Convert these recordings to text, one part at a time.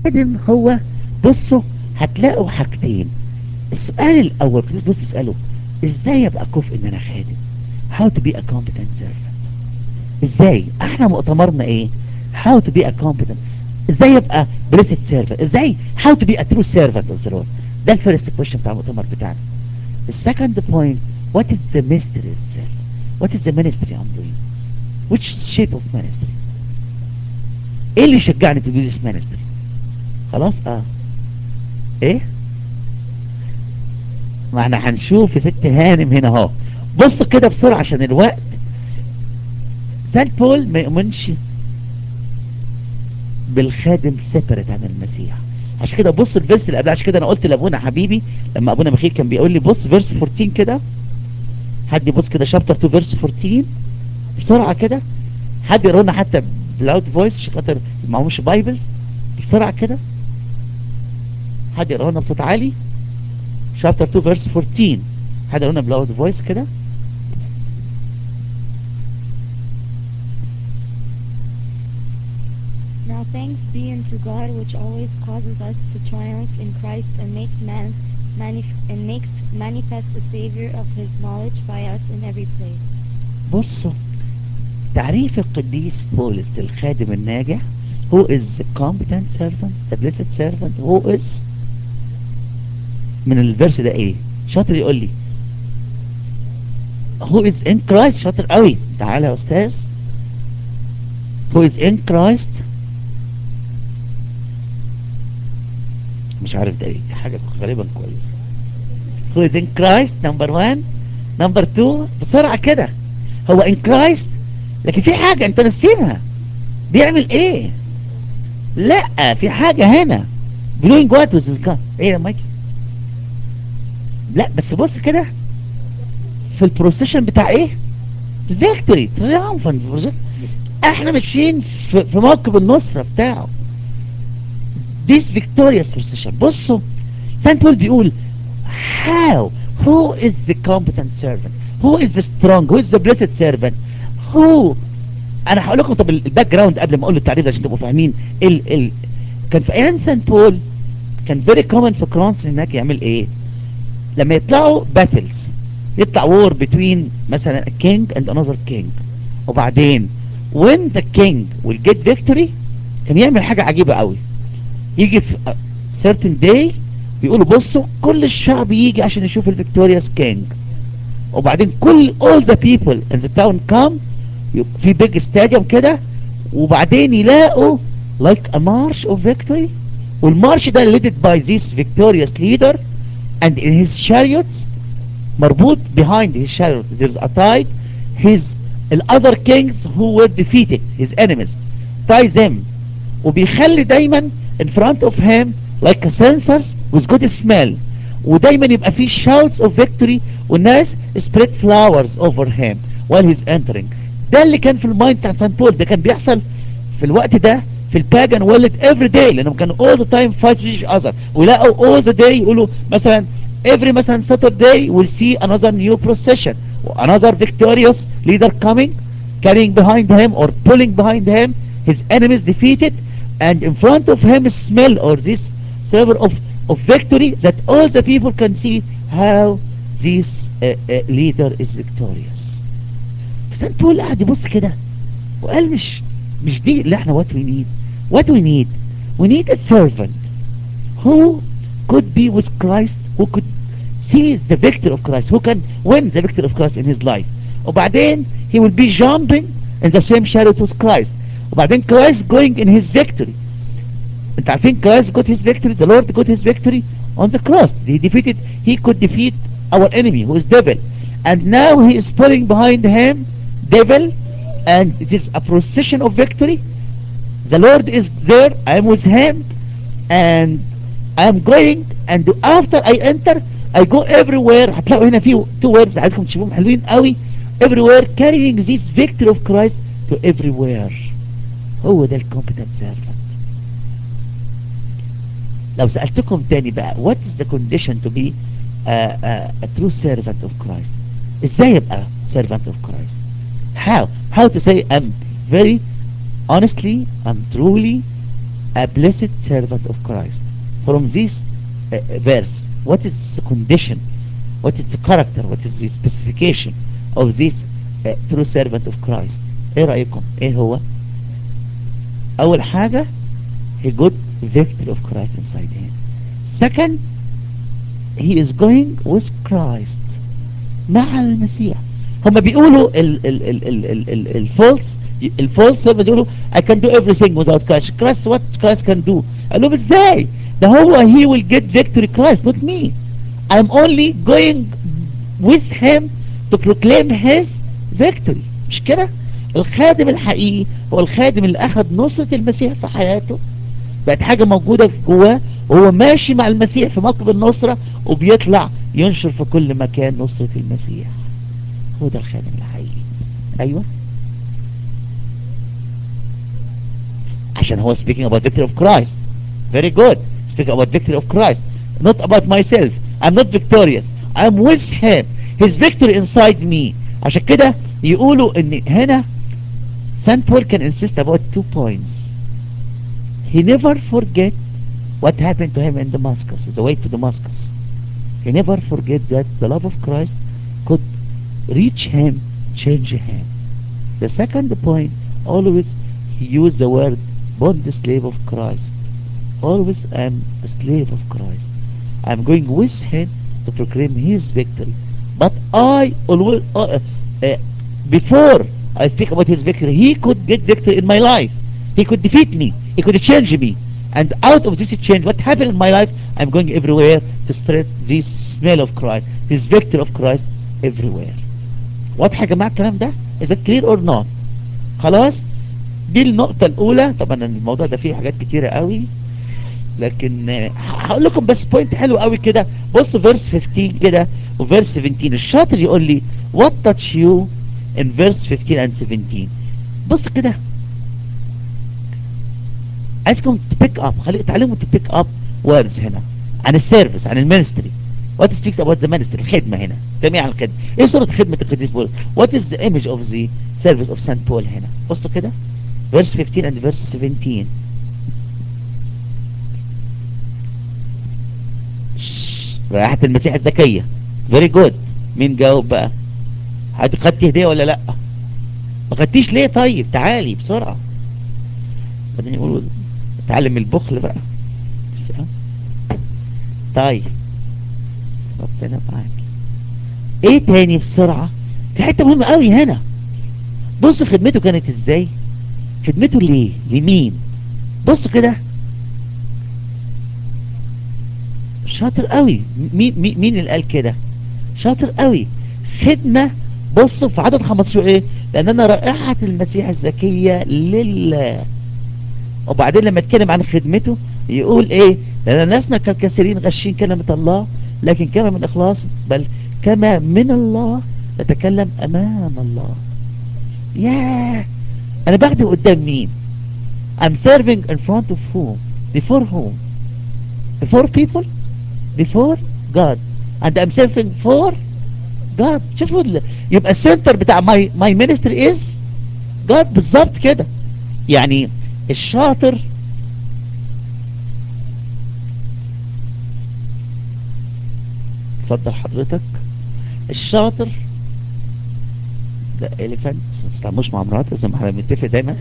خادم هو بصوا هتلاقوا حاجتين السؤال الاول بس بص بيسأله ازاي ابقى كفء ان انا خادم how to be a competent servant ازاي احنا مؤتمرنا ايه how to be a competent ازاي ابقى blessed servant ازاي how to be a true servant of the Lord ده الفيرست كويشن بتاع المؤتمر بتاعنا السكند بوينت what is the mystery of servant what is the ministry I'm doing which shape of ministry ايه اللي شجعني to do this ministry خلاص اه ايه ما احنا هنشوف يا ست هانم هنا اهو بص كده بسرعة عشان الوقت سانت بول ما يؤمنش بالخادم سيبريت عن المسيح عشان كده بص الفيرس اللي قبلها عشان كده انا قلت لابونا حبيبي لما ابونا مخيل كان بيقول لي بص فيرس 14 كده حد يبص كده شابتر 2 فيرس 14 بسرعة كده حد يقرا لنا حتى بلاود فويس عشان خاطر معهمش بايبلز بسرعة كده حد يقرا لنا بصوت عالي شابتر 2 فيرس 14 حد يقرا لنا بلاود فويس كده Now thanks be unto God which always causes us to triumph in Christ and makes man manif- and makes manifest the Savior of his knowledge by us in every place. بصوا تعريف القديس بولس للخادم الناجح who is the competent servant the blessed servant who is من الفيرس ده ايه شاطر يقول لي who is in Christ شاطر قوي تعالى يا استاذ who is in Christ مش عارف ده ايه حاجة غالبا كويس who is in Christ number one number two بسرعة كده هو in Christ لكن في حاجة انت نسيبها بيعمل ايه لا في حاجة هنا doing what with his God ايه يا مايكل لا بس بص كده في البروسيشن بتاع ايه الفيكتوري تريامفنت احنا ماشيين في, في موكب النصرة بتاعه this victorious procession بصوا سانت بول بيقول how who is the competent servant who is the strong who is the blessed servant who انا هقول لكم طب الباك جراوند قبل ما اقول التعريف ده عشان تبقوا فاهمين ال ال كان في ايام سانت بول كان فيري كومن في فرنسا هناك يعمل ايه لما يطلعوا باتلز يطلع وور بتوين مثلا a king and another king وبعدين when the king will get victory كان يعمل حاجة عجيبة قوي يجي في certain day بيقولوا بصوا كل الشعب يجي عشان يشوف الفيكتوريوس كينج وبعدين كل all the people in the town come في big stadium كده وبعدين يلاقوا like a march of victory والمارش ده led by this victorious leader and in his chariots مربوط behind his chariot there's a tide his the other kings who were defeated his enemies tie them وبيخلي دايما in front of him like a censers with good smell ودايما يبقى فيه shouts of victory والناس spread flowers over him while he's entering ده اللي كان في المايند بتاع سان بول ده كان بيحصل في الوقت ده في الباجن وولد every day لانهم كانوا all the time fight with each other ويلاقوا all the day يقولوا مثلا every مثلا Saturday we'll see another new procession another victorious leader coming carrying behind him or pulling behind him his enemies defeated and in front of him smell or this savor of, of victory that all the people can see how this uh, uh, leader is victorious فسانت بول قاعد يبص كده وقال مش مش دي اللي احنا what we need what we need we need a servant who could be with Christ who could see the victory of Christ who can win the victory of Christ in his life وبعدين he will be jumping in the same chariot with Christ وبعدين Christ going in his victory انت عارفين Christ got his victory the Lord got his victory on the cross he defeated he could defeat our enemy who is devil and now he is pulling behind him devil and it is a procession of victory the Lord is there I am with him and I am going and after I enter I go everywhere هتلاقوا هنا في two words عايزكم تشوفوهم حلوين قوي everywhere carrying this victory of Christ to everywhere هو ده الكومبتنت سيرفنت لو سألتكم تاني بقى what is the condition to be a, a, a true servant of Christ ازاي يبقى servant of Christ how how to say I'm very honestly I'm truly a blessed servant of Christ from this uh, verse what is the condition what is the character what is the specification of this uh, true servant of Christ ايه رأيكم ايه هو اول حاجة he got victory of Christ inside him second he is going with Christ مع المسيح هم بيقولوا الفولس الفولس هم بيقولوا I can do everything without Christ Christ what Christ can do قال لهم ازاي ده هو he will get victory Christ not me I'm only going with him to proclaim his victory مش كده الخادم الحقيقي هو الخادم اللي اخذ نصرة المسيح في حياته بقت حاجة موجودة في جواه وهو ماشي مع المسيح في موكب النصرة وبيطلع ينشر في كل مكان نصرة المسيح هو ده الخادم الحقيقي ايوه عشان هو speaking about victory of Christ very good speaking about victory of Christ not about myself I'm not victorious I'm with him his victory inside me عشان كده يقولوا ان هنا Saint Paul can insist about two points he never forget what happened to him in Damascus the way to Damascus he never forget that the love of Christ could reach him change him the second point always he used the word bond slave of Christ always am a slave of Christ I'm going with him to proclaim his victory but I always uh, uh, before I speak about his victory he could get victory in my life he could defeat me he could change me and out of this change what happened in my life I'm going everywhere to spread this smell of Christ this victory of Christ everywhere واضح يا جماعه الكلام ده is it clear or not خلاص دي النقطة الأولى طبعا الموضوع ده فيه حاجات كتيرة قوي لكن هقول لكم بس بوينت حلو قوي كده بص فيرس 15 كده وفيرس 17 الشاطر يقول لي what touch you in verse 15 and 17 بص كده عايزكم تبيك اب خلي تعلموا تبيك اب words هنا عن السيرفيس عن المينستري what speaks about the ministry الخدمة هنا جميع الخدمة ايه صورة خدمة القديس بولس what is the image of the service of Saint Paul هنا بص كده verse 15 and verse 17 رائحة المسيح الذكية very good مين جاوب بقى حد خدتي هدية ولا لا ما خدتيش ليه طيب تعالي بسرعة بعدين يقولوا تعلم البخل بقى طيب ربنا معاك ايه تاني بسرعة في حتة مهمة قوي هنا بص خدمته كانت ازاي خدمته ليه لمين بص كده شاطر قوي مين, مين, مين اللي قال كده شاطر قوي خدمة بص في عدد 15 ايه لان انا رائحة المسيح الزكية لله وبعدين لما اتكلم عن خدمته يقول ايه لان لسنا كالكثيرين غشين كلمة الله لكن كما من اخلاص بل كما من الله نتكلم امام الله ياه انا بخدم قدام مين I'm serving in front of whom before whom before people before God and I'm serving for God شوفوا يبقى السنتر بتاع my, my ministry is God بالظبط كده يعني الشاطر اتفضل حضرتك الشاطر ده اليفانت ما تستعملوش مع مرات زي ما احنا بنتفق دايما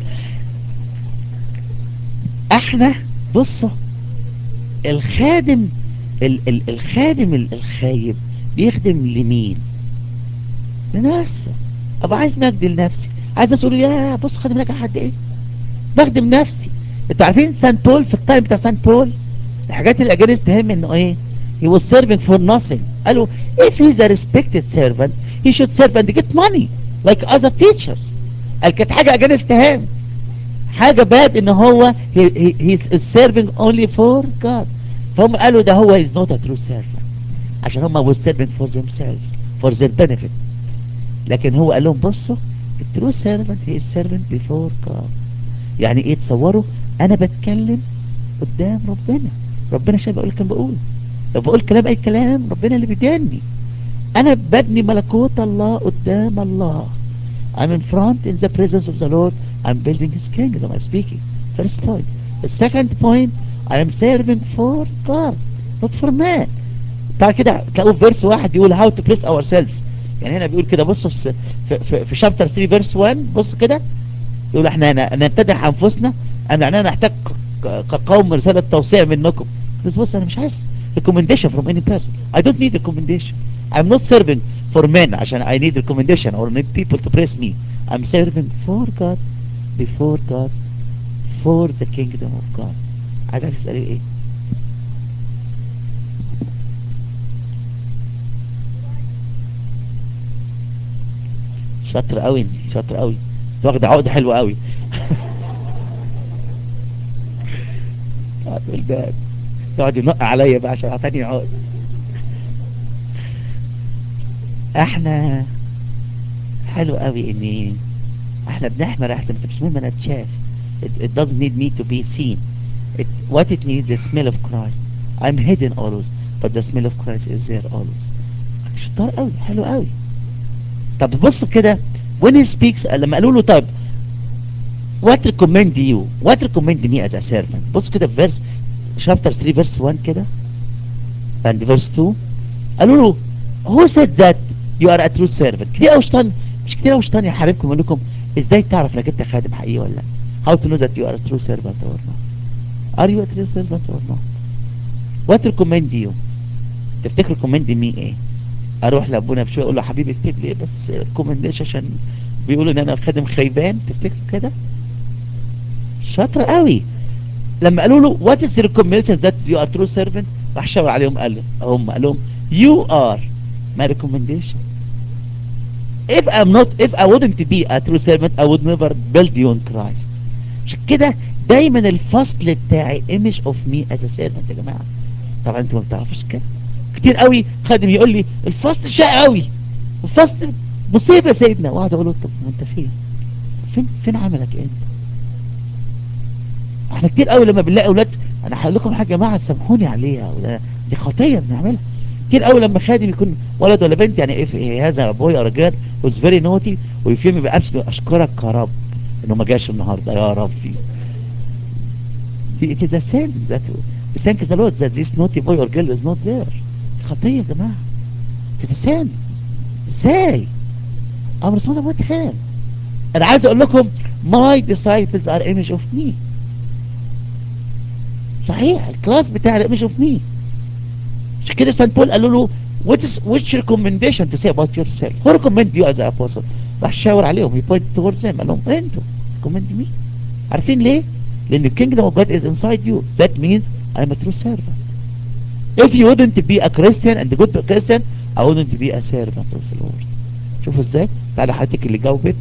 احنا بصوا الخادم ال ال الخادم الخايب بيخدم لمين لنفسه ابقى عايز مجد لنفسي عايز ناس يقولوا يا بص خادم نجح قد ايه بخدم نفسي انتوا عارفين سان بول في التايم بتاع سان بول الحاجات اللي اجانست هم انه ايه he was serving for nothing قالوا if he's a respected servant he should serve and get money like other teachers قال كانت حاجة اجانست هم حاجة باد ان هو he, he, he's serving only for God فهم قالوا ده هو is not a true servant عشان هم was serving for themselves for their benefit لكن هو قال لهم بصوا the true servant he is serving before God يعني ايه تصوروا انا بتكلم قدام ربنا ربنا شايف بقول كان بقول لو بقول كلام اي كلام ربنا اللي بيداني انا ببني ملكوت الله قدام الله I'm in front in the presence of the Lord I'm building his kingdom I'm speaking first point The second point I am serving for God not for man بعد كده تلاقوا في فيرس واحد يقول how to bless ourselves يعني هنا بيقول كده بصوا في في, في شابتر 3 فيرس 1 بص كده يقول احنا ن- نمتدح انفسنا ان احنا نحتاج ك- كقوم رسالة توسيع منكم بس بص انا مش عايز recommendation from any person I don't need recommendation I'm not serving for men عشان I need recommendation or need people to praise me I'm serving for God before God for the kingdom of God عايز تسألي ايه شاطر قوي انت شاطر قوي انت واخده عقده حلوه قوي اقول ده يقعد ينق عليا بقى عشان اعطاني عقد احنا حلو قوي ان احنا بنحمل ريحه بس مش مهم انا اتشاف it, it doesn't need me to be seen it, what it needs is the smell of Christ I'm hidden always but the smell of Christ is there always شطار قوي حلو قوي طب بصوا كده when he speaks لما قالوا له طب what recommend you what recommend me as a servant بص كده في verse chapter 3 verse 1 كده and verse 2 قالوا له who said that you are a true servant كتير قوي شيطان مش كتير قوي شيطان يحاربكم يقول لكم ازاي تعرف انك انت خادم حقيقي ولا لا how to know that you are a true servant or not are you a true servant or not what recommend you تفتكر recommend me ايه اروح لابونا بشويه اقول له حبيبي اكتب لي بس ريكومنديشن عشان بيقولوا ان انا خادم خيبان تفتكر كده شاطر قوي لما قالوا له what is the recommendation that you are true servant راح شاور عليهم قال له هم قال لهم you are my recommendation if I'm not if I wouldn't be a true servant I would never build you in Christ عشان كده دايما الفصل بتاعي image of me as a servant يا جماعه طبعا انتوا ما بتعرفوش كده كتير قوي خادم يقول لي الفصل شقي قوي الفصل مصيبه يا سيدنا واقعد اقول له طب ما انت فين فين فين عملك انت احنا كتير قوي لما بنلاقي اولاد انا هقول لكم حاجه يا جماعه تسامحوني عليها وده دي خطيه بنعملها كتير قوي لما خادم يكون ولد ولا بنت يعني ايه هذا بوي اور جير was very naughty ويفهم يبقى ابسط اشكرك يا رب انه ما جاش النهارده يا ربي it is a sin that we thank the Lord that this naughty boy or girl is not there خطية يا جماعة it is a sin ازاي امر اسمه ده خان انا عايز اقول لكم my disciples are image of me صحيح الكلاس بتاع image of me عشان كده سان بول قالوا له what is which recommendation to say about yourself who recommend you as an apostle راح شاور عليهم he pointed towards them قال لهم انتوا recommend me عارفين ليه لان kingdom of God is inside you that means I'm a true servant if you wouldn't be a Christian and a good Christian I wouldn't be a servant of the Lord شوفوا ازاي تعالى حضرتك اللي جاوبت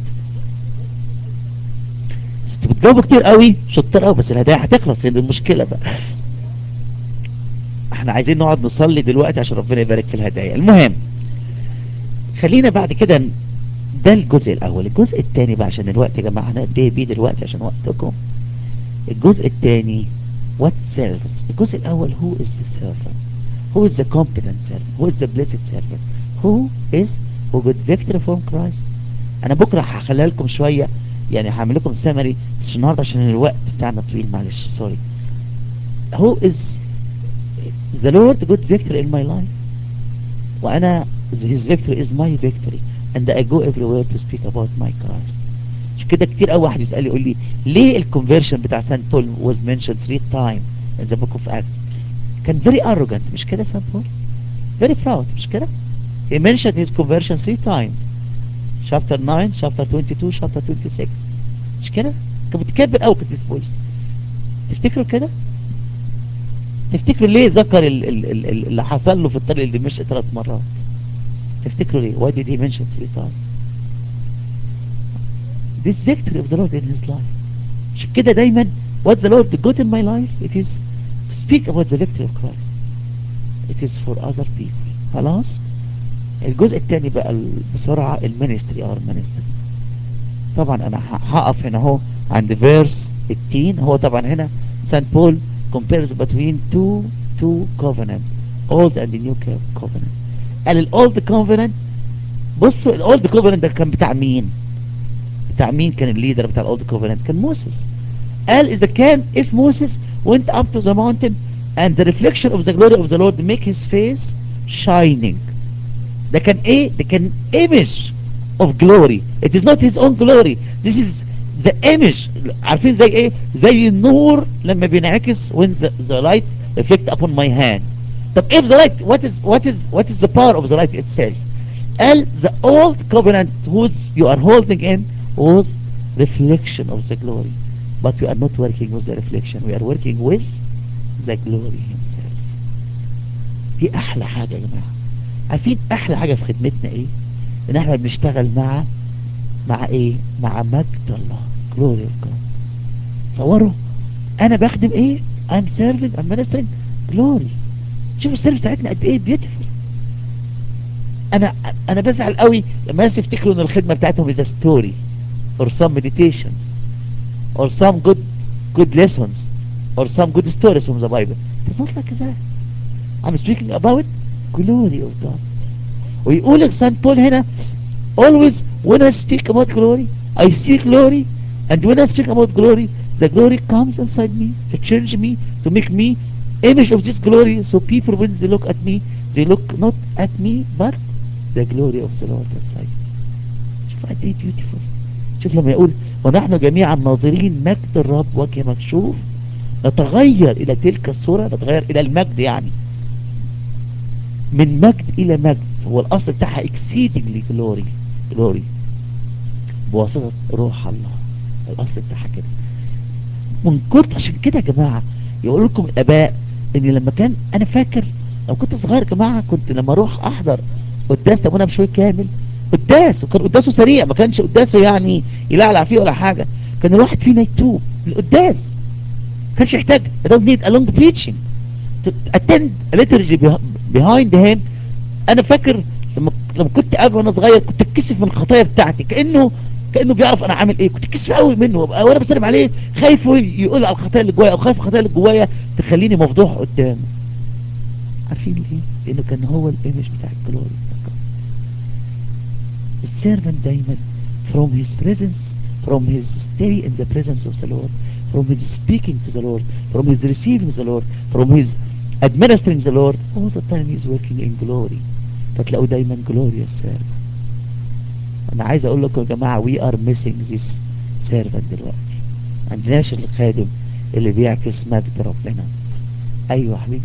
انتوا بتجاوبوا كتير قوي شطار قوي بس الهدايا هتخلص لان المشكله بقى احنا عايزين نقعد نصلي دلوقتي عشان ربنا يبارك في الهدايا المهم خلينا بعد كده ن- ده الجزء الاول الجزء الثاني بقى عشان الوقت يا جماعه هنقضي بيه دلوقتي عشان وقتكم الجزء الثاني what serves الجزء الاول who is the servant who is the competent servant who is the blessed servant who is who got victory from Christ انا بكره هخليها لكم شويه يعني هعمل لكم سمري بس النهارده عشان الوقت بتاعنا طويل معلش سوري who is the Lord got victory in my life وانا his victory is my victory and I go everywhere to speak about my Christ عشان كده كتير قوي واحد يسأل يقول لي ليه الكونفرشن بتاع سان بول was mentioned three times in the book of Acts كان very arrogant مش كده سان بول very proud مش كده he mentioned his conversion three times chapter 9 chapter 22 chapter 26 مش كده كان متكبر قوي كنت بولس تفتكروا كده تفتكروا ليه ذكر ال ال ال ال اللي حصل له في الطريق اللي مشي ثلاث مرات تفتكروا ليه why did he mention three times this victory of the Lord in his life عشان كده دايما what the Lord got in my life it is to speak about the victory of Christ it is for other people خلاص الجزء الثاني بقى ال- بسرعة المينستري او المينستري طبعا انا ه- هقف هنا اهو عند فيرس 18 هو طبعا هنا سان بول compares between two two covenant old and new covenant قال الاولد covenant بصوا الاولد covenant ده كان بتاع مين بتاع مين كان الليدر بتاع الاولد covenant كان موسى قال إذا كان if Moses went up to the mountain and the reflection of the glory of the Lord make his face shining ده كان ايه ده كان image of glory it is not his own glory this is the image عارفين زي ايه زي النور لما بينعكس when the, the light reflect upon my hand طب if the light what is what is what is the power of the light itself قال the old covenant whose you are holding in was reflection of the glory but we are not working with the reflection we are working with the glory himself دي احلى حاجة يا جماعة عارفين احلى حاجة في خدمتنا ايه ان احنا بنشتغل مع مع ايه مع مجد الله glory of God تصوروا انا بخدم ايه I'm serving I'm ministering glory شوفوا السيرف بتاعتنا قد ايه beautiful انا انا بزعل قوي لما الناس يفتكروا ان الخدمة بتاعتهم is a story or some meditations or some good good lessons or some good stories from the Bible it's not like that I'm speaking about glory of God ويقول لك سان بول هنا always when I speak about glory I see glory and when I speak about glory the glory comes inside me it changes me to make me image of this glory so people when they look at me they look not at me but the glory of the Lord inside me شوف قد ايه beautiful شوف لما يقول ونحن جميعا ناظرين مجد الرب وجه مكشوف نتغير الى تلك الصورة نتغير الى المجد يعني من مجد الى مجد هو الاصل بتاعها exceedingly glory glory بواسطة روح الله الاصل بتاعها كده من كنت عشان كده يا جماعة يقول لكم الاباء ان لما كان انا فاكر لما كنت صغير يا جماعة كنت لما اروح احضر قداس ابونا بشوي كامل قداس وكان قداسه سريع ما كانش قداسه يعني يلعلع فيه ولا حاجة كان الواحد فينا يتوب القداس ما كانش يحتاج I don't need a long preaching to attend a liturgy behind him انا فاكر لما لما كنت قبل وانا صغير كنت اتكسف من الخطايا بتاعتي كانه كانه بيعرف انا عامل ايه كنت اتكسف قوي منه وانا بسلم عليه خايف يقول على الخطايا اللي جوايا او خايف الخطايا اللي جوايا تخليني مفضوح قدامه عارفين ليه لانه كان هو الايمج بتاع الجلوري السيرفنت دايما from his presence from his stay in the presence of the Lord from his speaking to the Lord from his receiving the Lord from his administering the Lord all the time he's working in glory فتلاقوا دايما glorious servant انا عايز اقول لكم يا جماعة we are missing this servant دلوقتي عندناش الخادم اللي بيعكس مجد ربنا ايوه حبيبي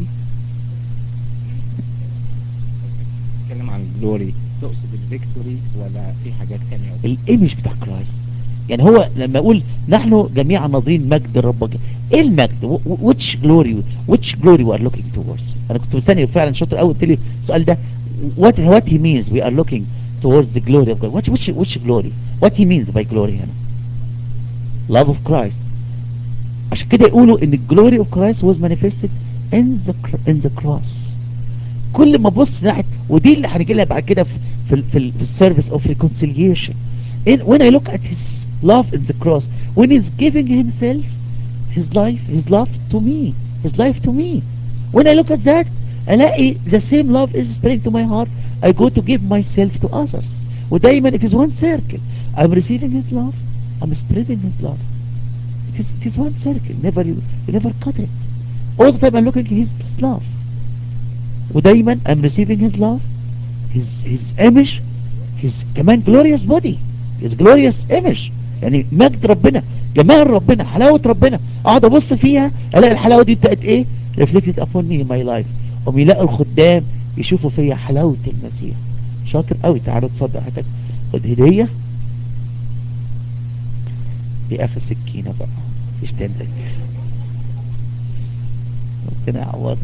تتكلم عن جلوري تقصد الفيكتوري ولا في حاجات تانية الايمج بتاع كرايست يعني هو لما اقول نحن جميعا ناظرين مجد الرب ايه المجد which glory which glory we are looking towards انا كنت مستني فعلا شاطر قوي قلت لي السؤال ده what what he means we are looking towards the glory of God which which which glory what he means by glory هنا love of Christ عشان كده يقولوا ان glory of Christ was manifested in the in the cross كل ما بص ناحيه ودي اللي هنجي لها بعد كده في في في, في السيرفيس اوف reconciliation in, when I look at his love in the cross when he's giving himself his life his love to me his life to me when I look at that الاقي the same love is spreading to my heart I go to give myself to others ودايما it is one circle I'm receiving his love I'm spreading his love it is, it is one circle never you, you never cut it all the time I'm looking at his, his love ودايما I'm receiving his love his his image his كمان glorious body his glorious image يعني مجد ربنا جمال ربنا حلاوة ربنا اقعد ابص فيها الاقي الحلاوة دي بتاعت ايه reflected upon me in my life هم يلاقوا الخدام يشوفوا فيها حلاوة المسيح شاطر قوي تعالوا اتفضل حضرتك خد هدية دي اخر سكينة بقى مفيش تاني زي ربنا يعوضك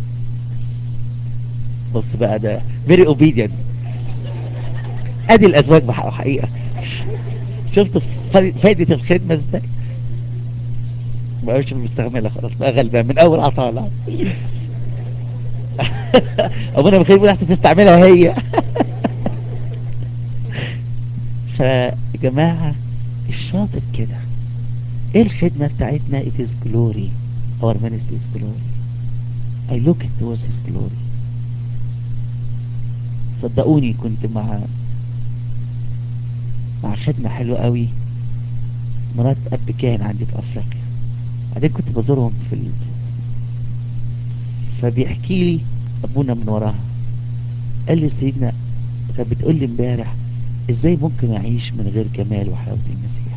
بص بقى ده very obedient ادي الازواج بحقه حقيقة شفتوا فايدة الخدمة ازاي ما بقاش مستعملها خلاص بقى غلبان من اول عطالة ابونا بخير بيقول احسن تستعملها هي فجماعة الشاطر كده ايه الخدمة بتاعتنا it is glory our ministry is glory I look towards his glory صدقوني كنت مع مع خدمة حلوة قوي مرات اب كان عندي في افريقيا بعدين كنت بزورهم في ال... فبيحكي لي ابونا من وراها قال لي سيدنا كانت بتقول لي امبارح ازاي ممكن اعيش من غير جمال وحلاوه المسيح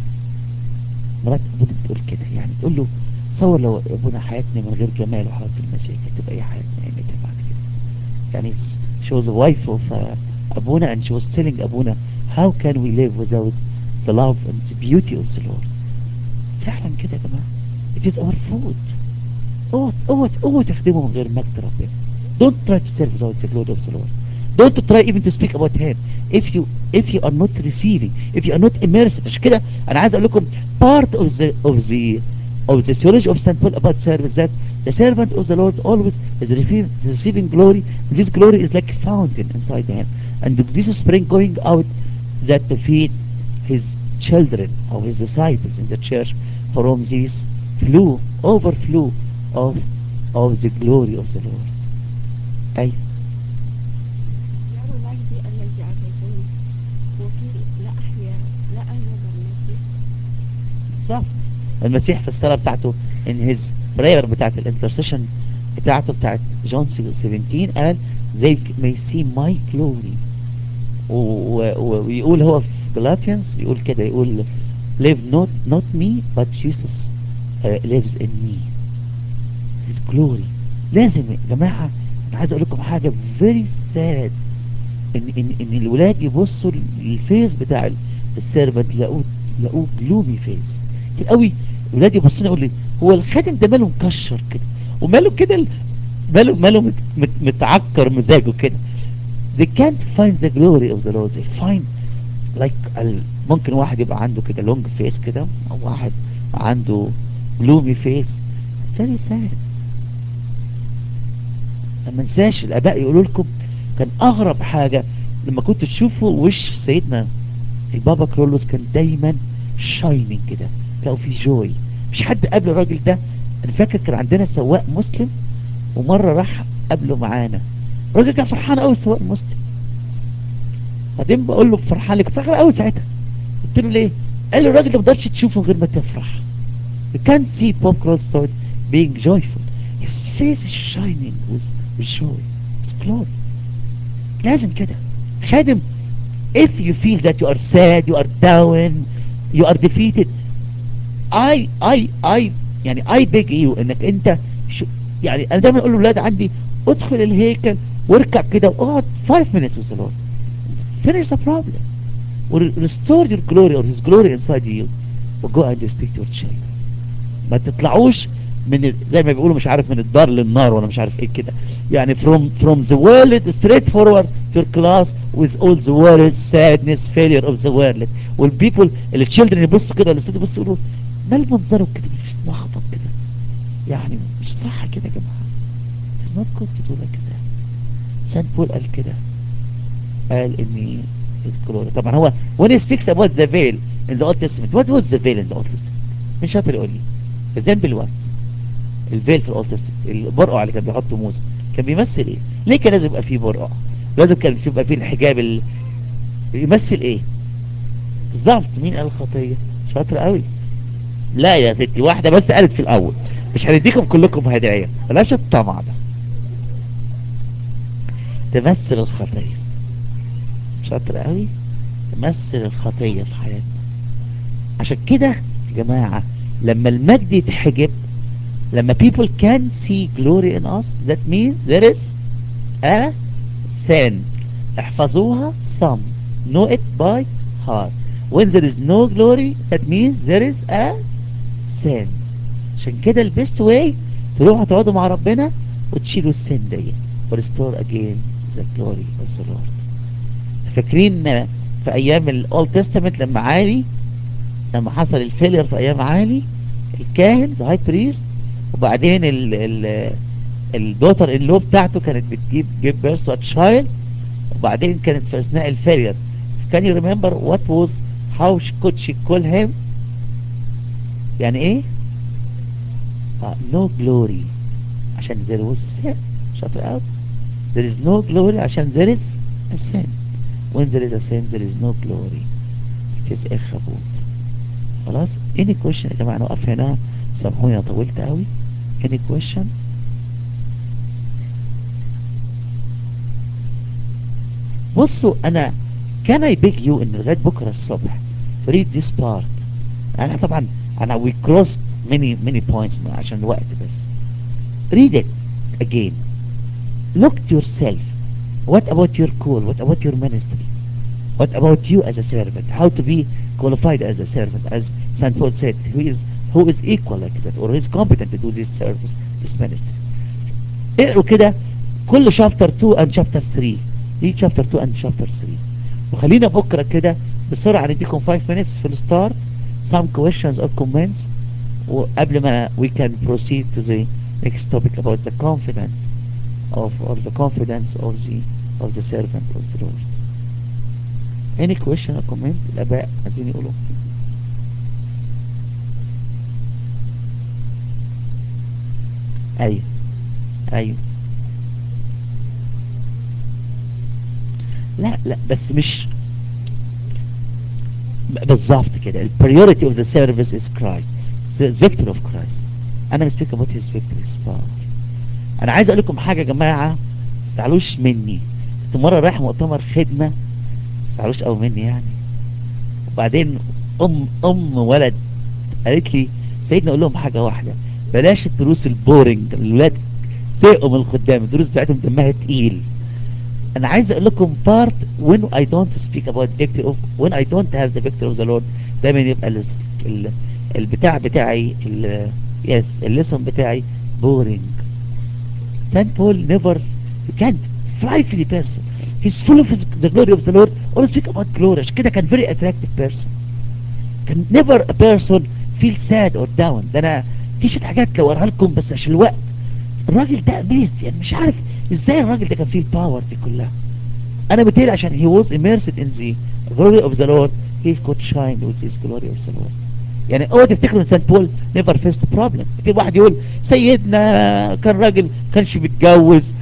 مرات ابونا بتقول كده يعني تقول له تصور لو ابونا حياتنا من غير جمال وحلاوه المسيح هتبقى ايه حياتنا يعني بعد كده يعني she was a wife of uh, ابونا and she was telling ابونا how can we live without the love and the beauty of the Lord فعلا كده يا جماعه it is our food اوعوا اوعوا اوعوا تخدموا من غير مجد ربنا don't try to serve without the glory of the Lord don't try even to speak about him if you if you are not receiving if you are not immersed عشان كده انا عايز اقول لكم part of the of the of the theology of St. Paul about service that the servant of the Lord always is receiving, receiving glory and this glory is like a fountain inside him and this spring going out that to feed his children or his disciples in the church from this flow overflow of of the glory of the Lord أي يروا مجدي الذي أعطيتني وفي لا أحيا لا أنوب المسيح صح المسيح في الصلاة بتاعته in his prayer بتاعت الانترسيشن بتاعته بتاعت جون 17 قال they may see my glory و- و- و- ويقول هو في Galatians يقول كده يقول live not not me but Jesus uh, lives in me his glory لازم يا جماعة انا عايز اقول لكم حاجة very sad ان ان ان الولاد يبصوا للفيس بتاع ال- السيرفنت يلاقوه يلاقوه جلومي فيس كتير قوي الولاد يبصوا لي يقول لي هو الخادم ده ماله مكشر كده وماله كده ال- ماله ماله مت مت متعكر مزاجه كده they can't find the glory of the Lord they find like ال- ممكن واحد يبقى عنده كده لونج فيس كده او واحد عنده gloomy فيس very sad ما ننساش الاباء يقولوا لكم كان اغرب حاجة لما كنت تشوفوا وش سيدنا البابا كرولوس كان دايما شاينينج كده تلاقوا فيه جوي مش حد قبل الراجل ده انا فاكر كان عندنا سواق مسلم ومرة راح قبله معانا الراجل كان فرحان قوي السواق المسلم بعدين بقول له فرحان ليه كنت فرحان قوي ساعتها قلت له ليه قال لي الراجل ده ما تقدرش تشوفه غير ما تفرح you can't see Bob Crowley without being joyful his face is shining with, with joy with glory لازم كده خادم if you feel that you are sad you are down you are defeated I I I يعني I beg you انك انت شو يعني انا دايما اقول لاولاد عندي ادخل الهيكل واركع كده واقعد 5 minutes with the Lord finish the problem or restore your glory or his glory inside you و go and speak to your children ما تطلعوش من ال- زي ما بيقولوا مش عارف من الدار للنار ولا مش عارف ايه كده يعني from from the world straight forward to your class with all the world sadness failure of the world والبيبل اللي children يبصوا كده ولا يبصوا يقولوا مال منظره كده مش ملخبط كده يعني مش صح كده يا جماعه it is not good to do like that سان بول قال كده قال ان his glory طبعا هو when he speaks about the veil in the Old Testament what was the veil in the Old Testament مش شاطر يقول لي example one الفيل في الاولد تستمنت البرقع اللي كان بيحطه موسى كان بيمثل ايه ليه كان لازم يبقى فيه برقع لازم كان في- يبقى فيه الحجاب ال... يمثل ايه بالظبط مين قال الخطيه شاطر قوي لا يا ستي واحده بس قالت في الاول مش هنديكم كلكم هدايا بلاش الطمع ده تمثل الخطيه شاطر قوي تمثل الخطيه في حياتنا عشان كده يا جماعه لما المجد يتحجب لما people can see glory in us that means there is a sin احفظوها some know it by heart when there is no glory that means there is a sin عشان كده البيست واي تروحوا تقعدوا مع ربنا وتشيلوا السن دي وريستور again the glory of the Lord فاكرين في ايام الاولد تestament لما عالي لما حصل الفيلير في ايام عالي الكاهن the high priest وبعدين ال ال الدوتر اللو بتاعته كانت بتجيب جيب بيرث وات تشايلد وبعدين كانت في اثناء الفيلير can you remember what was how she could she call him يعني ايه uh, no glory عشان there was a sin شاطر قوي there is no glory عشان there is a sin when there is a sin there is no glory it is إخبوت خلاص any question يا جماعة نقف هنا سامحوني انا طولت قوي any question بصوا انا can I beg you ان لغاية بكرة الصبح to read this part انا طبعا انا we crossed many many points عشان الوقت بس read it again look to yourself what about your call what about your ministry what about you as a servant how to be qualified as a servant as St. Paul said who is who is equal like that or who is competent to do this service this ministry اقروا كده كل chapter 2 and chapter 3 دي chapter 2 and chapter 3 وخلينا بكرة كده بسرعة نديكم 5 minutes في الستارت some questions or comments وقبل ما we can proceed to the next topic about the confidence of or the confidence of the of the servant of the Lord any question or comment الآباء عايزين يقولوا ايوه ايوه لا لا بس مش بالظبط كده ال priority of the service is Christ the victor of Christ انا مش speak about his victory his power انا عايز اقول لكم حاجة يا جماعة ما تزعلوش مني كنت مرة رايح مؤتمر خدمة ما تزعلوش قوي مني يعني وبعدين ام ام ولد قالت لي سيدنا اقول لهم حاجة واحدة بلاش الدروس البورنج الولاد زهقوا من الخدام الدروس بتاعتهم دمها تقيل انا عايز اقول لكم part when I don't speak about victory of when I don't have the victory of the Lord دايما يبقى ال ال البتاع بتاعي ال yes الليسون بتاعي boring Saint Paul never you can't fly for the person he's full of his, the glory of the Lord always speak about glory عشان كده كان very attractive person كان never a person feel sad or down ده انا في شويه حاجات لو اوريها لكم بس عشان الوقت الراجل ده اميز يعني مش عارف ازاي الراجل ده كان فيه الباور دي كلها انا بتقول عشان he was immersed in the glory of the Lord he could shine with his glory of the Lord يعني اوعى تفتكروا ان سانت بول نيفر فيست بروبلم في واحد يقول سيدنا كان راجل كانش بيتجوز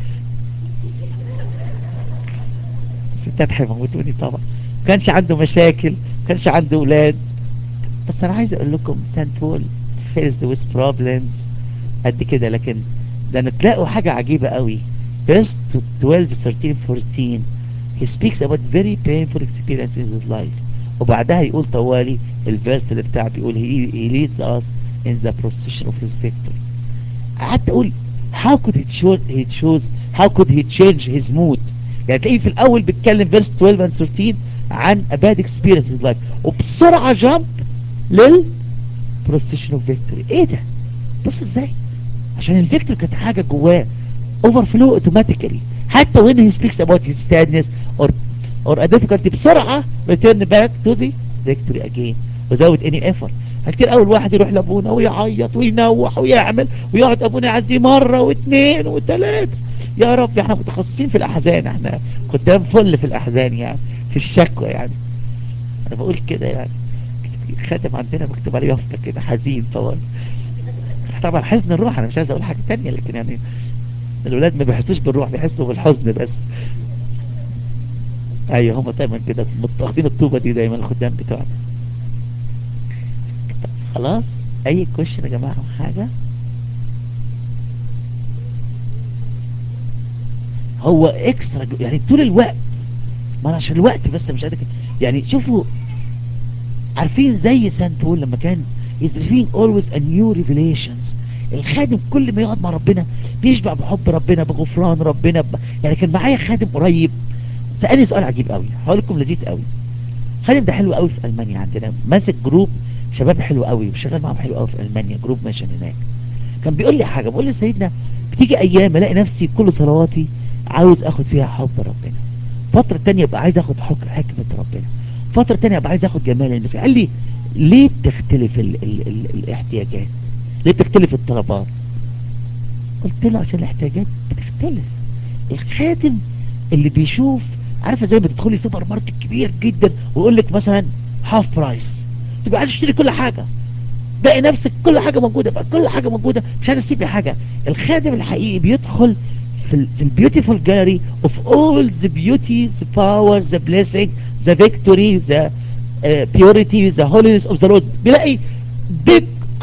ستات هيموتوني طبعا كانش عنده مشاكل كانش عنده اولاد بس انا عايز اقول لكم سانت بول faced with problems قد كده لكن ده نتلاقوا حاجة عجيبة قوي verse 12 13 14 he speaks about very painful experiences in his life وبعدها يقول طوالي الفيرس اللي بتاع بيقول he, he leads us in the procession of his victory قعدت اقول how could he choose he choose how could he change his mood يعني تلاقيه في الاول بيتكلم verse 12 and 13 عن a bad experience in his life وبسرعة جامب لل procession of victory ايه ده بص ازاي عشان الفيكتور كانت حاجة جواه overflow automatically حتى when he speaks about his sadness or or a difficulty بسرعة return back to the victory again without any effort كتير اول واحد يروح لابونا ويعيط وينوح ويعمل ويقعد ابونا يعزيه مرة واثنين وثلاثة يا رب احنا متخصصين في الاحزان احنا قدام فل في الاحزان يعني في الشكوى يعني انا بقول كده يعني خادم عندنا مكتوب عليه يافطة كده حزين طبعا طبعا حزن الروح انا مش عايز اقول حاجة تانية لكن يعني الولاد ما بيحسوش بالروح بيحسوا بالحزن بس ايوه هم دايما كده واخدين الطوبة دي دايما الخدام بتوعنا خلاص اي كويشن يا جماعة حاجة هو اكسترا يعني طول الوقت ما انا عشان الوقت بس مش قادر يعني شوفوا عارفين زي سانت بول لما كان is receiving always a new revelations الخادم كل ما يقعد مع ربنا بيشبع بحب ربنا بغفران ربنا ب... يعني كان معايا خادم قريب سألني سؤال عجيب قوي هقول لكم لذيذ قوي خادم ده حلو قوي في ألمانيا عندنا ماسك جروب شباب حلو قوي وشغال معاهم حلو قوي في ألمانيا جروب ماشي هناك كان بيقول لي حاجة بيقول لي سيدنا بتيجي أيام الاقي نفسي كل صلواتي عاوز اخد فيها حب ربنا فترة تانية ابقى عايز اخد حكمة ربنا فترة تانية ابقى عايز اخد جمال المسيح قال لي ليه بتختلف ال ال ال الاحتياجات ليه بتختلف الطلبات قلت له عشان الاحتياجات بتختلف الخادم اللي بيشوف عارفه زي ما تدخلي سوبر ماركت كبير جدا ويقول لك مثلا هاف برايس تبقى عايز تشتري كل حاجة باقي نفسك كل حاجة موجودة بقى كل حاجة موجودة مش عايز تسيب حاجة الخادم الحقيقي بيدخل في في البيوتيفول جاليري اوف اول ذا بيوتي ذا باور ذا blessing ذا فيكتوري ذا بيوريتي ذا هولينس اوف ذا لورد بيلاقي بيج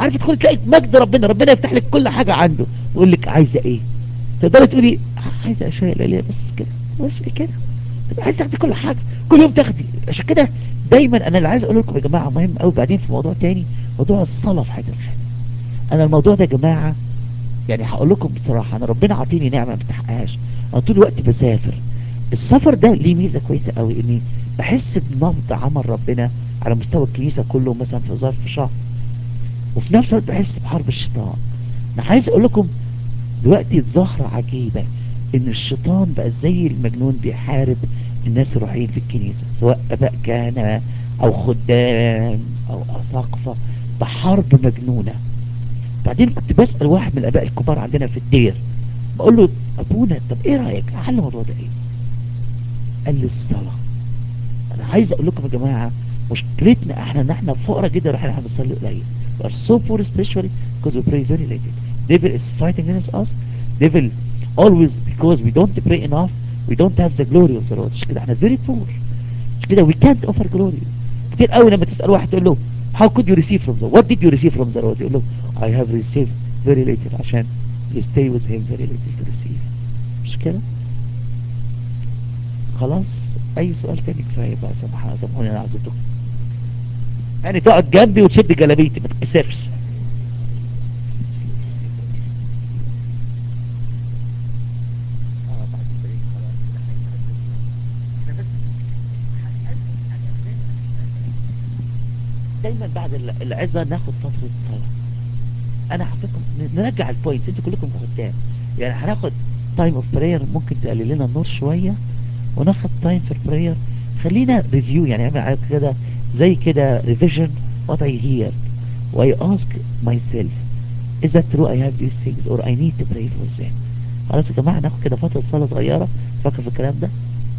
عارف تدخل تلاقي مجد ربنا ربنا يفتح لك كل حاجة عنده ويقول لك عايزة ايه تقدري تقولي عايزة اشياء ليلية بس كده بس كده تبقى عايزة تاخدي كل حاجة كل يوم تاخدي عشان كده دايما انا اللي عايز اقول لكم يا جماعة مهم قوي بعدين في موضوع تاني موضوع الصلاة في حياة الخادم انا الموضوع ده يا جماعة يعني هقول لكم بصراحة انا ربنا عطيني نعمة ما استحقهاش انا طول الوقت بسافر السفر ده ليه ميزة كويسة قوي اني بحس بنبض عمل ربنا على مستوى الكنيسة كله مثلا في ظرف شهر وفي نفس الوقت بحس بحرب الشيطان انا عايز اقول لكم دلوقتي ظاهرة عجيبة ان الشيطان بقى زي المجنون بيحارب الناس الروحيين في الكنيسة سواء اباء كهنة او خدام او اساقفة بحرب مجنونة بعدين كنت بسأل واحد من الاباء الكبار عندنا في الدير بقول له ابونا طب ايه رأيك حل الموضوع ده ايه قال لي الصلاة انا عايز اقول لكم يا جماعة مشكلتنا احنا ان احنا فقراء جدا احنا بنصلي قليل we are so poor spiritually because we pray very late devil is fighting against us devil always because we don't pray enough we don't have the glory of the Lord عشان كده احنا very poor عشان كده we can't offer glory كتير قوي لما تسأل واحد تقول له how could you receive from the what did you receive from the Lord يقول له I have received very late عشان you stay with him very late to receive مش كده خلاص اي سؤال تاني كفايه بقى سامحوني سامحوني انا عزبتكم يعني تقعد جنبي وتشد جلابيتي ما تتكسفش اه بعد البريك خلاص كده هيتحدد. احنا بس هسألكم حاجة دايما دايما بعد ال- العظة ناخد فترة صلاة انا هحطكم نرجع البوينتس انتوا كلكم خدام يعني هناخد تايم اوف براير ممكن تقلل لنا النور شوية وناخد تايم في البراير خلينا ريفيو يعني اعمل على كده زي كده ريفيجن what I hear و I ask myself is that true I have these things or I need to pray for them خلاص يا جماعة ناخد كده فترة صلاة صغيرة فاكر في الكلام ده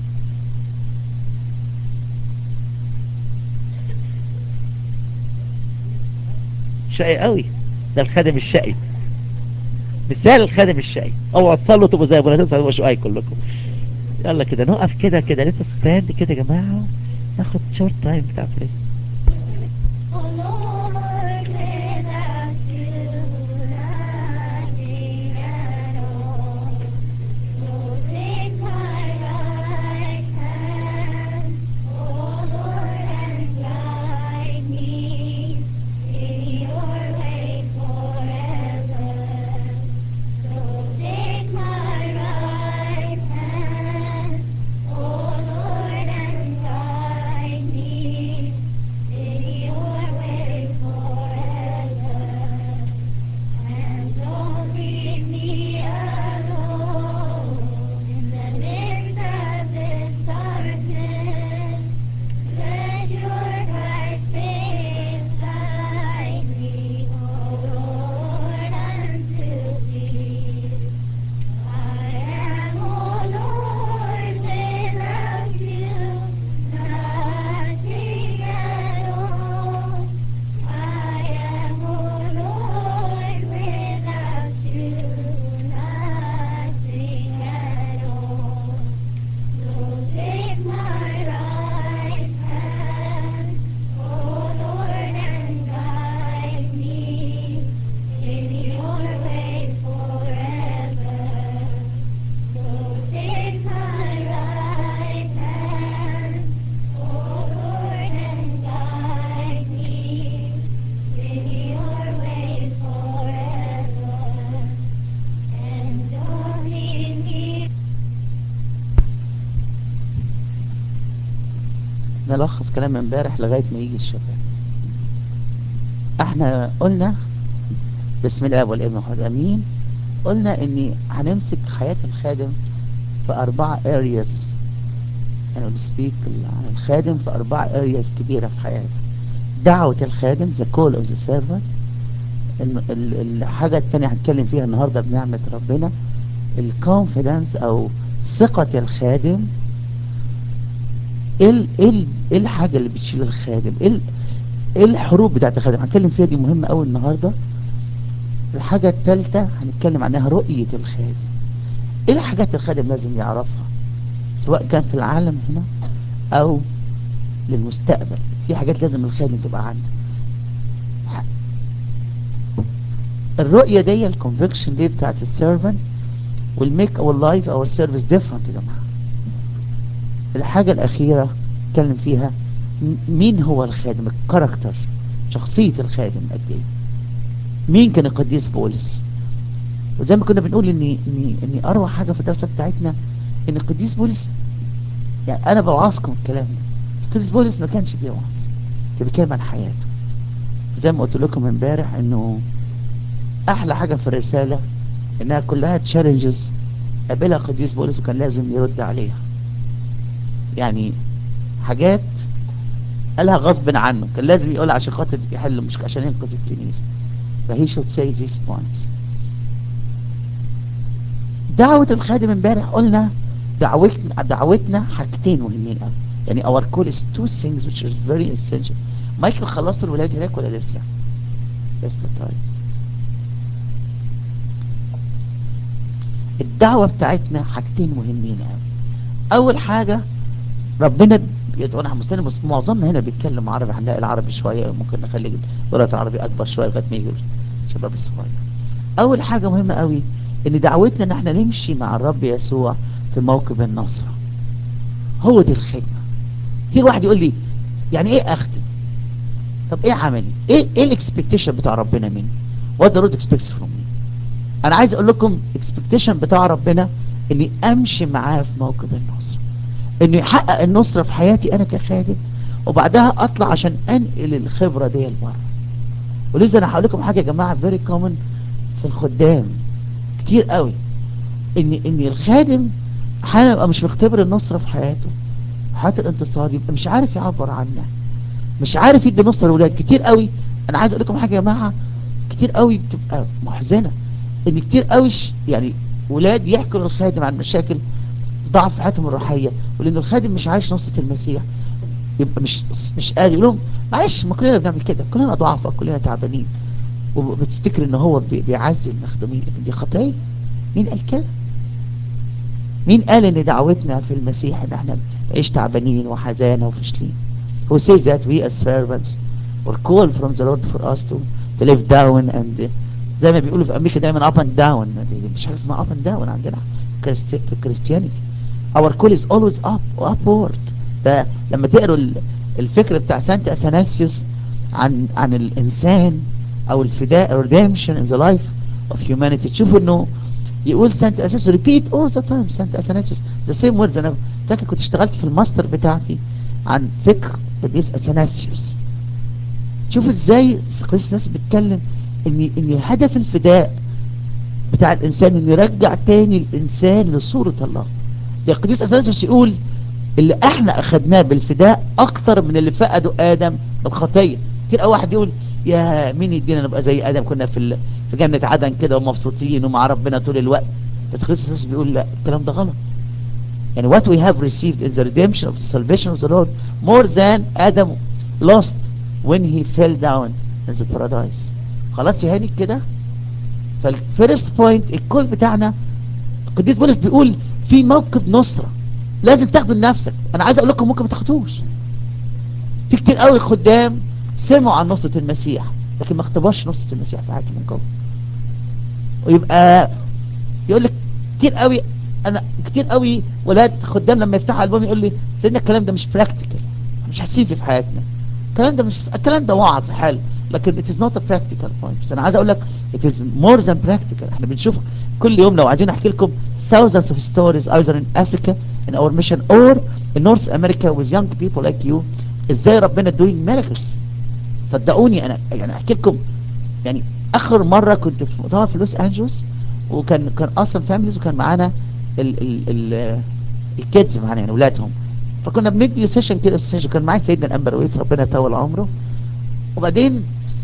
شقي قوي ده الخادم الشقي مثال الخادم الشقي اوعوا تصلوا تبقوا زي ابونا تبقوا شقاي كلكم يلا كده نقف كده كده ليتس ستاند كده يا جماعه ناخد شورت تايم بتاع بريك Oh Lord, without you, nothing at all. So take my right hand, oh Lord, and guide me in your way forever. So take my right hand, oh Lord, and guide me in your way forever. And don't leave me alone in the midst of this darkness. Let your Christ face guide me, O Lord, unto thee. I am, O Lord, without you, nothing at all. I am, O Lord, without you, nothing at all. So take my right hand, O Lord, and guide me in your way forever. So take my right hand, O Lord, and guide me in your way forever. And don't leave me نلخص كلام امبارح لغايه ما يجي الشباب احنا قلنا بسم الله والابن والروح امين قلنا اني هنمسك حياه الخادم في اربعه areas يعني نسبيك عن الخادم في اربعه areas كبيره في حياته دعوه الخادم the call of the servant الم- ال- الحاجه الثانيه هنتكلم فيها النهارده بنعمه ربنا الكونفيدنس او ثقه الخادم ايه ال- ايه ال- ايه الحاجه اللي بتشيل الخادم ايه ال- ايه الحروب بتاعت الخادم هنتكلم فيها دي مهمه قوي النهارده الحاجه الثالثه هنتكلم عنها رؤيه الخادم ايه الحاجات الخادم لازم يعرفها سواء كان في العالم هنا او للمستقبل في حاجات لازم الخادم تبقى عنده ح- الرؤية دي الكونفكشن دي بتاعت السيرفنت will make our life our service different يا جماعة الحاجة الأخيرة اتكلم فيها م- مين هو الخادم الكاركتر شخصية الخادم قد ايه مين كان القديس بولس وزي ما كنا بنقول ان ان ان اروع حاجة في الدراسة بتاعتنا ان القديس بولس يعني انا بوعظكم الكلام ده بس القديس بولس ما كانش بيوعظ كان بيتكلم عن حياته زي ما قلت لكم امبارح انه احلى حاجة في الرسالة انها كلها تشالنجز قابلها قديس بولس وكان لازم يرد عليها يعني حاجات قالها غصب عنه كان لازم يقولها عشان خاطر يحل مش عشان ينقذ الكنيسة فهي should say these points دعوة الخادم امبارح قلنا دعوتنا دعوتنا حاجتين مهمين قوي يعني our call is two things which are very essential مايكل خلصت الولاد هناك ولا لسه لسه طيب الدعوة بتاعتنا حاجتين مهمين قوي اول حاجة ربنا يدعونا على مستوى بس معظمنا هنا بيتكلم عربي هنلاقي العربي شوية ممكن نخلي اللغة العربي اكبر شوية لغاية ما يجي الشباب الصغير اول حاجة مهمة قوي ان دعوتنا ان احنا نمشي مع الرب يسوع في موكب النصرة هو دي الخدمة كتير واحد يقول لي يعني ايه اخدم طب ايه عملي ايه ايه الاكسبكتيشن بتاع ربنا مني what the Lord expects from me انا عايز اقول لكم اكسبكتيشن بتاع ربنا اني امشي معاه في موكب النصرة انه يحقق النصرة في حياتي انا كخادم وبعدها اطلع عشان انقل الخبرة دي لبره ولذا انا هقول لكم حاجة يا جماعة very common في الخدام كتير قوي ان ان الخادم احيانا يبقى مش مختبر النصرة في حياته حياة الانتصار يبقى مش عارف يعبر عنها مش عارف يدي نصرة للولاد كتير قوي انا عايز اقول لكم حاجة يا جماعة كتير قوي بتبقى محزنة ان كتير قوي ش- يعني ولاد يحكوا للخادم عن مشاكل ضعف في حياتهم الروحية ولان الخادم مش عايش نصرة المسيح يبقى مش مش قادر يقول لهم معلش ما كلنا بنعمل كده كلنا ضعفاء كلنا تعبانين وبتفتكر ان هو بي- بيعزي المخدومين لكن دي خطية مين قال كده مين قال ان دعوتنا في المسيح ان احنا نعيش تعبانين وحزانة وفشلين who says that we as servants were called from the Lord for us to, to live down and uh, زي ما بيقولوا في امريكا دايما up and down دي مش حاجة اسمها up and down عندنا في Christi- في Christianity our call is always up upward ده لما تقروا ال- الفكر بتاع سانت اثناسيوس عن عن الانسان او الفداء redemption in the life of humanity تشوفوا انه يقول سانت اثناسيوس repeat all the time سانت اثناسيوس the same words انا فاكر كنت اشتغلت في الماستر بتاعتي عن فكر قديس اثناسيوس شوفوا ازاي قديس الناس بتتكلم ان ان هدف الفداء بتاع الانسان انه يرجع تاني الانسان لصورة الله يا قديس اثناسيوس يقول اللي احنا اخدناه بالفداء اكتر من اللي فقده ادم بالخطيه كتير قوي واحد يقول يا مين يدينا نبقى زي ادم كنا في ال- في جنه عدن كده ومبسوطين ومع ربنا طول الوقت بس قديس بيقول لا الكلام ده غلط يعني what we have received is the redemption of the salvation of the Lord more than Adam lost when he fell down in the paradise خلاص يا هاني كده فالفيرست بوينت الكل بتاعنا القديس بولس بيقول في موكب نصرة لازم تاخده لنفسك انا عايز اقول لكم ممكن ما تاخدوش في كتير قوي خدام سمعوا عن نصرة المسيح لكن ما اختبرش نصرة المسيح في حياتهم من جوه ويبقى يقول لك كتير قوي انا كتير قوي ولاد خدام لما يفتحوا البوم يقول لي سيدنا الكلام ده مش براكتيكال مش حاسين فيه في حياتنا الكلام ده مش الكلام ده وعظ حلو لكن it is not a practical point بس انا عايز اقول لك it is more than practical احنا بنشوف كل يوم لو عايزين احكي لكم thousands of stories either in Africa in our mission or in North America with young people like you ازاي ربنا doing miracles صدقوني انا يعني احكي لكم يعني اخر مرة كنت في مؤتمر في لوس انجلوس وكان كان اصلا فاميليز وكان معانا ال ال ال الكيدز معانا يعني اولادهم فكنا بندي سيشن كده سيشن كان معايا سيدنا الانبا رويس ربنا يطول عمره وبعدين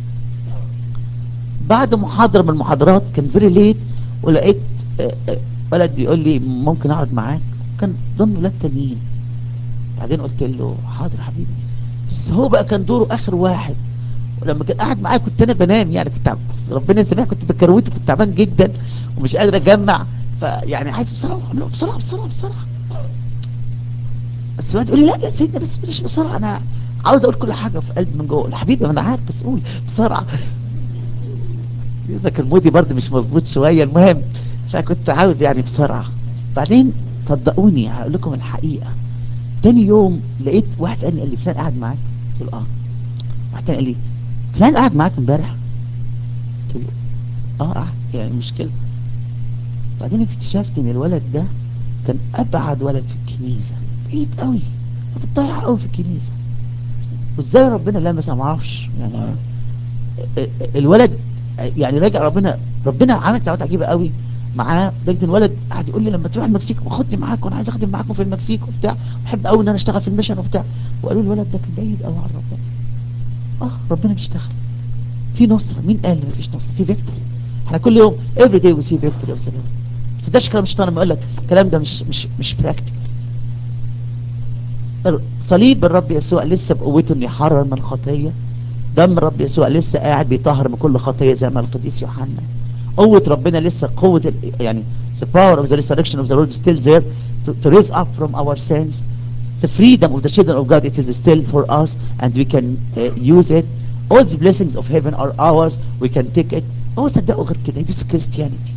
بعد محاضرة من المحاضرات كان فيري ليت ولقيت آه، آه، ولد بيقول لي ممكن اقعد معاك كان ضمن ولاد تانيين بعدين قلت له حاضر حبيبي بس هو بقى كان دوره اخر واحد ولما كان قاعد معايا كنت انا بنام يعني كنت تعب- بس ربنا يسامحني كنت بكروت كنت تعبان جدا ومش قادر اجمع فيعني عايز بسرعه أقول له بسرعه بسرعه بسرعه بس ما تقول لي لا لا سيدنا بس بلاش بسرعه انا عاوز اقول كل حاجه في قلبي من جوه قول له حبيبي ما انا عارف بس قول بسرعه إذا المودي برضه مش مظبوط شوية المهم فكنت عاوز يعني بسرعة بعدين صدقوني هقول لكم الحقيقة تاني يوم لقيت واحد سألني قال لي فلان قاعد معاك قلت له اه واحد تاني قال لي فلان قاعد معاك امبارح قلت له اه قاعد يعني مشكلة بعدين اكتشفت ان الولد ده كان ابعد ولد في الكنيسة بعيد قوي متضيع قوي في الكنيسة وازاي ربنا لمس ما اعرفش يعني الولد يعني راجع ربنا ربنا عمل تعود عجيبة قوي معاه لدرجه الولد قاعد يقول لي لما تروح المكسيك خدني معاك وانا عايز اخدم معاكم في المكسيك وبتاع بحب قوي ان انا اشتغل في الميشن وبتاع وقالوا الولد ده كان بعيد قوي عن ربنا اه ربنا بيشتغل في نصرة مين قال ان مفيش نصرة في فيكتوري احنا كل يوم every day we see victory of the Lord بس ده كلام الشيطان لما يقول لك الكلام ده مش مش مش براكتيكال صليب الرب يسوع لسه بقوته انه يحرر من الخطيه دم الرب يسوع لسه قاعد بيطهر من كل خطيه زي ما القديس يوحنا قوة ربنا لسه قوة ال... يعني the power of the resurrection of the Lord is still there to, to raise up from our sins the freedom of the children of God it is still for us and we can uh, use it all the blessings of heaven are ours we can take it هو صدقوا غير كده this is Christianity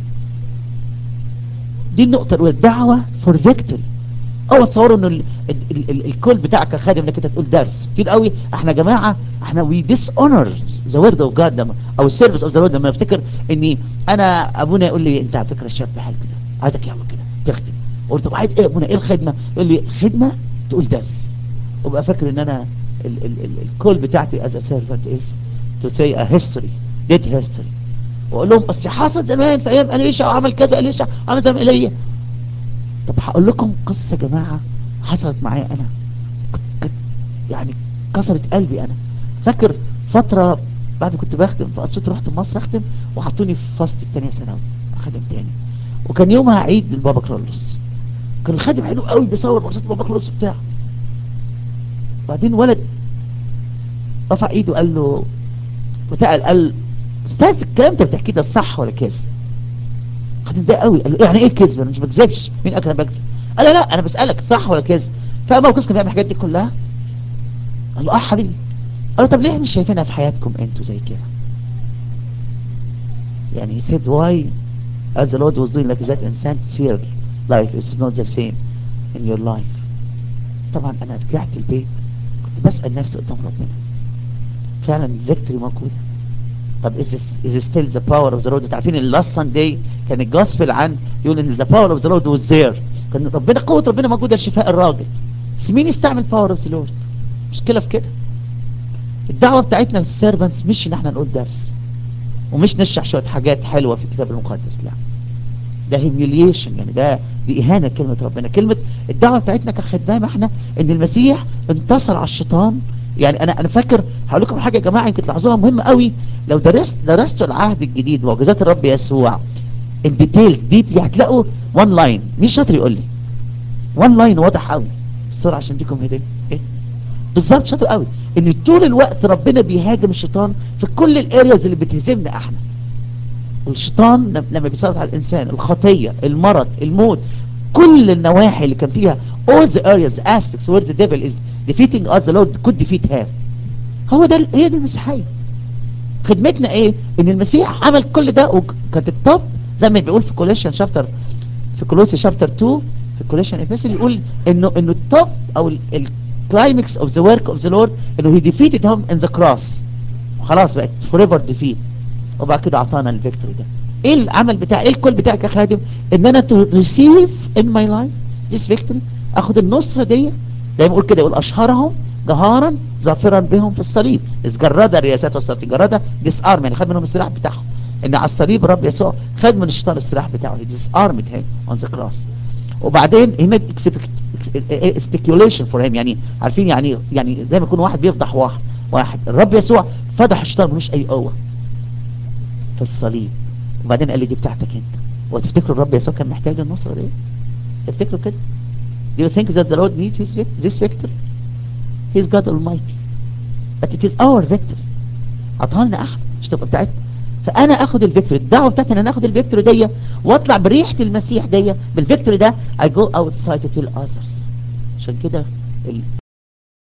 دي النقطة الأولى الدعوة for victory أو تصوروا إنه ال- ال- ال- ال- الكل بتاعك يا خادم إنك أنت تقول درس كتير قوي إحنا يا جماعة إحنا we dishonor the word of God لما أو السيرفيس of the Lord لما نفتكر إني أنا أبونا يقول لي أنت على فكرة شاب حلو كده عايزك يعمل كده تخدم قلت طب عايز إيه يا أبونا إيه الخدمة؟ يقول لي خدمة تقول درس وبقى فاكر إن أنا ال- ال- ال- الكل بتاعتي as a servant is to say a history did history واقول لهم اصل حصل زمان في ايام اليشا وعمل كذا اليشا عمل زي ما ايليا طب هقول لكم قصه يا جماعه حصلت معايا انا كانت يعني كسرت قلبي انا فاكر فتره بعد كنت بخدم في اسيوط رحت مصر اخدم وحطوني في فصل الثانيه ثانوي خادم تاني وكان يومها عيد للبابا كرولوس كان الخادم حلو قوي بيصور مقصود بابا كرولوس وبتاع بعدين ولد رفع ايده قال له وسأل قال استاذ الكلام انت بتحكيه ده صح ولا كذب خدم ده قوي قال له يعني ايه كذب انا مش بكذبش مين قال انا بكذب قال له لا انا بسالك صح ولا كذب فابو كوس كان بيعمل الحاجات دي كلها قال له اه حبيبي قال له طب ليه مش شايفينها في حياتكم انتوا زي كده يعني he said why as the Lord was doing like that in Saint Sphere life is not the same in your life طبعا انا رجعت البيت كنت بسأل نفسي قدام ربنا فعلا الفيكتوري موجوده طب is this, is this still the power of the Lord انتوا عارفين ال last Sunday كان الجوسبل عن يقول ان the power of the Lord was there كان ربنا قوة ربنا موجودة لشفاء الراجل بس مين يستعمل power of the Lord مشكلة في كده الدعوة بتاعتنا السيرفنتس مش ان احنا نقول درس ومش نشرح شوية حاجات حلوة في الكتاب المقدس لا ده humiliation يعني ده دي إهانة كلمة ربنا كلمة الدعوة بتاعتنا كخدام احنا ان المسيح انتصر على الشيطان يعني انا انا فاكر هقول لكم حاجه يا جماعه يمكن تلاحظوها مهمه قوي لو درست درستوا العهد الجديد معجزات الرب يسوع الديتيلز ديبلي هتلاقوا وان لاين مين شاطر يقول لي وان لاين واضح قوي بسرعه عشان اديكم هديه ايه بالظبط شاطر قوي ان طول الوقت ربنا بيهاجم الشيطان في كل الارياز اللي بتهزمنا احنا الشيطان لم- لما بيسيطر على الانسان الخطيه المرض الموت كل النواحي اللي كان فيها all the areas aspects where the devil is defeating us the Lord could defeat him هو ده هي دي المسيحيه خدمتنا ايه ان المسيح عمل كل ده وكانت الطب زي ما بيقول في كوليشن شابتر في كولوسي شابتر 2 في كوليشن افيسل يقول انه انه الطب او الكلايمكس اوف ذا ورك اوف ذا لورد انه هي ديفيتد هم ان ذا كروس خلاص بقت فور ايفر ديفيت وبعد كده اعطانا الفيكتوري ده ايه العمل بتاع ايه الكل بتاعك يا خادم ان انا تو ريسيف ان ماي لايف ذيس فيكتوري اخد النصره دي زي ما يقول كده يقول اشهرهم جهارا ظافرا بهم في الصليب اذ جرد الرياسات والسلاطين جرد ديس ارم يعني خد منهم السلاح بتاعهم ان على الصليب الرب يسوع خد من الشيطان السلاح بتاعه ديس ارم هيم اون ذا كروس وبعدين he made speculation for him يعني عارفين يعني يعني زي ما يكون واحد بيفضح واحد واحد الرب يسوع فضح الشيطان ملوش اي قوه في الصليب وبعدين قال لي دي بتاعتك انت وتفتكروا الرب يسوع كان محتاج للنصره دي تفتكروا كده Do you think that the Lord needs his vic- this victory? He's God Almighty. But it is our victory. عطاها لنا احنا مش تبقى بتاعتنا. فانا اخد الفيكتوري الدعوه بتاعتي ان انا اخد الفيكتوري دي واطلع بريحه المسيح دي بالفيكتوري ده I go outside to tell others. عشان كده ال-